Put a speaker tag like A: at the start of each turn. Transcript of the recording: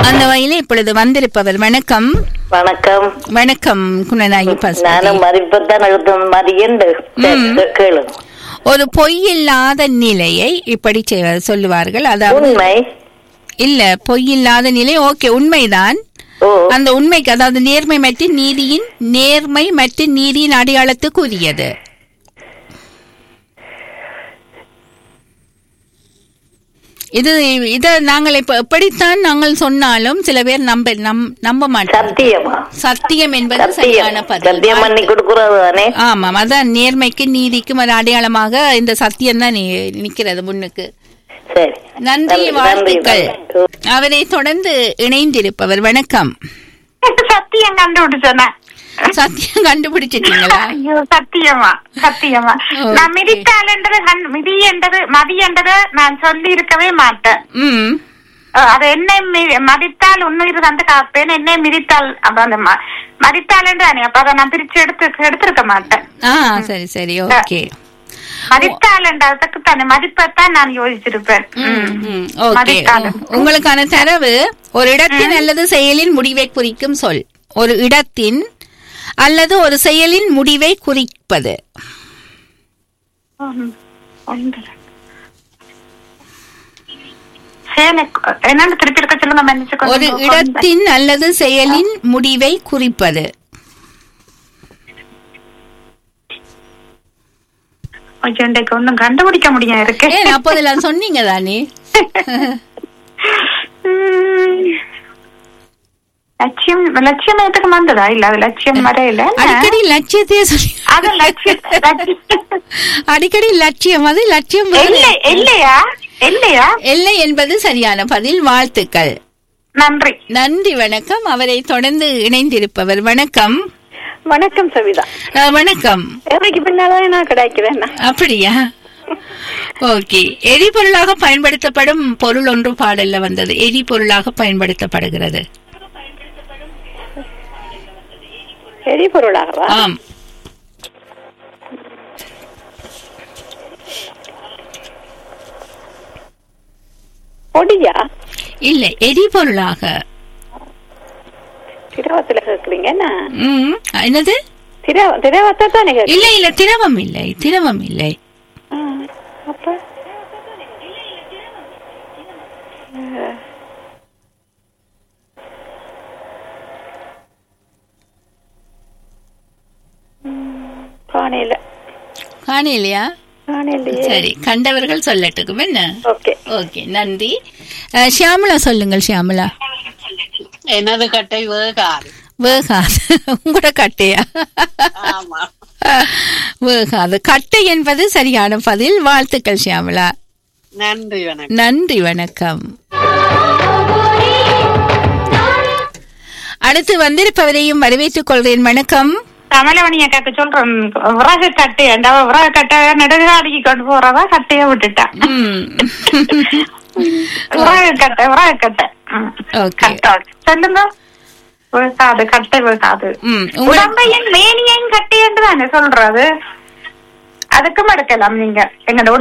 A: அந்த வகையில இப்பொழுது வந்திருப்பவர் வணக்கம்
B: வணக்கம்
A: வணக்கம் குணநாயகி பசுபதி
B: நானும் மதிப்பத்தான் எழுதும் மதியண்டு கேளு
A: ஒரு பொய்யில்லாத நிலையை இப்படி செய்வ- சொல்லுவார்கள் அதாவது
B: உண்மை
A: இல்ல பொய்யில்லாத நிலை ஓகே உண்மைதான்
B: ஓ
A: அந்த உண்மைக்கு அதாவது நேர்மை மற்றும் நீதியின் நேர்மை மற்றும் நீதியின் அடையாளத்துக்கு உரியது இது இத நாங்கள் இப்ப எப்படித்தான் நாங்கள் சொன்னாலும் சில பேர் நம்ப நம் நம்ப மாட்டாங்க
B: சத்தியமா
A: சத்தியம் என்பது
B: சத்தியம்
A: சரியான பதில்
B: சத்தியம் பண்ணி கொடுக்கறது தானே
A: ஆமாம் அதான் நேர்மைக்கும் நீதிக்கும் ஒரு அடையாளமாக இந்த சத்தியம் தான் நிக்கிறது முன்னுக்கு
B: சரி
A: நன்றி வாழ்த்துக்கள் அவரை தொடர்ந்து இணைந்திருப்பவர் வணக்கம்
C: சத்தியம் கண்டுபிடிச்சேன்
A: சத்தியம் கண்டுபிடிச்சிட்டீங்களா
C: ஐயோ சத்தியமா சத்தியமா
A: Okay.
C: நான் மிதித்தாள்ன்றது கண்- மிதி என்றது மதி என்றது நான் சொல்லி இருக்கவே மாட்டேன்
A: ம்
C: அஹ் அது என்னை மி- மதித்தால் உன்னுயிர் தந்து காப்பேன் என்னை மிதித்தால் அப்ப அந்த ம- மதித்தாள் என்று அப்ப அதை நான் பிரிச்சு எடுத்து எடுத்திருக்க மாட்டேன்
A: ஆ சரி சரி ஓகே
C: மதித்தாள் என்றதுக்கு தானே மதிப்பைத்தான் நான் யோசிச்சிருப்பேன் ம்.
A: ஓகே
C: மதித்தாள்.
A: உங்களுக்கான தரவு ஒரு இடத்தின் அல்லது செயலின் முடிவை குறிக்கும் சொல் ஒரு இடத்தின் அல்லது ஒரு செயலின் முடிவை குறிப்பது
C: ம். ஒன்று. சேலை என்னன்னு திருப்பி இருக்க சொல்லுங்க மன்னிச்சுக்கோங்க.
A: ஒரு இடத்தின் அல்லது செயலின் முடிவை குறிப்பது
C: ஐயோ, இன்றைக்கு ஒண்ணும் கண்டுபிடிக்க முடியும் இருக்கு
A: ஏன் அப்போதெல்லாம் சொன்னீங்க தானே
C: ம். லட்சியம் லட்சியம் எதுக்கு வந்ததா இல்ல அது லட்சியம் வரையில
A: அடிக்கடி லட்சியத்தையே சொல்லி
C: அது லட்சியம் லட்சியம்.
A: அடிக்கடி லட்சியம் அது லட்சியம் வேறு.
C: இல்லை இல்லையா இல்லையா
A: எல்லை என்பது சரியான பதில் வாழ்த்துக்கள்
C: நன்றி
A: நன்றி வணக்கம் அவரை தொடர்ந்து இணைந்திருப்பவர் வணக்கம்
D: வணக்கம் சவிதா
A: அஹ், வணக்கம்
D: எனக்கு பின்னால்தான் நான் கிடைக்கிறேன்
A: அப்படியா ஓகே எரிபொருளாக பயன்படுத்தப்படும் பொருள் ஒன்று பாடல்ல வந்தது எரிபொருளாக பயன்படுத்தப்படுகிறது
D: எரிபொருளாகவா
A: ஆம்
D: பொடியா
A: இல்ல எரிபொருளாக
D: திரவத்துல கேக்குறீங்க என்ன
A: ம், என்னது
D: திரவ திரவத்தை தானே கேக்குறீங்க
A: இல்ல இல்ல திரவம் இல்லை திரவம் இல்லை
D: ஆ, அப்ப அஹ். ம், காணையில
A: காணலையா
D: காணையிலையே
A: சரி கண்டவர்கள் சொல்லட்டுக்கும் என்ன
D: ஓகே
A: ஓகே நன்றி அஹ், ஷியாமளா சொல்லுங்கள் ஷியாமளா
E: எனது கட்டை வேகாது
A: வேகாது உங்களோட கட்டையா
E: ஆமா
A: வேகாது கட்டை என்பது சரியான பதில் வாழ்த்துக்கள் ஷியாமளா
E: நன்றி வணக்கம்
A: நன்றி வணக்கம் அடுத்து வந்திருப்பவரையும் வரவேற்றுக் கொள்கிறேன் வணக்கம்
C: கமலவணி அக்காக்கு சொல்றேன் விறகு கட்டை அந்த விறகு கட்டை நெடுகாடிக்கு கொண்டு போறதா கட்டைய விட்டுட்டான்
A: ம்.
C: விறகு கட்டை விறகு கட்டை ம்.
A: ஓகே
C: கட்டை. சொல்லுங்க விழுக்காது கட்டை விழுக்காது
A: ம், உங்கள-
C: உடம்பையும் மேனியையும் கட்டை என்று தானே சொல்றது அதுக்கும் எடுக்கலாம் நீங்க எங்களோட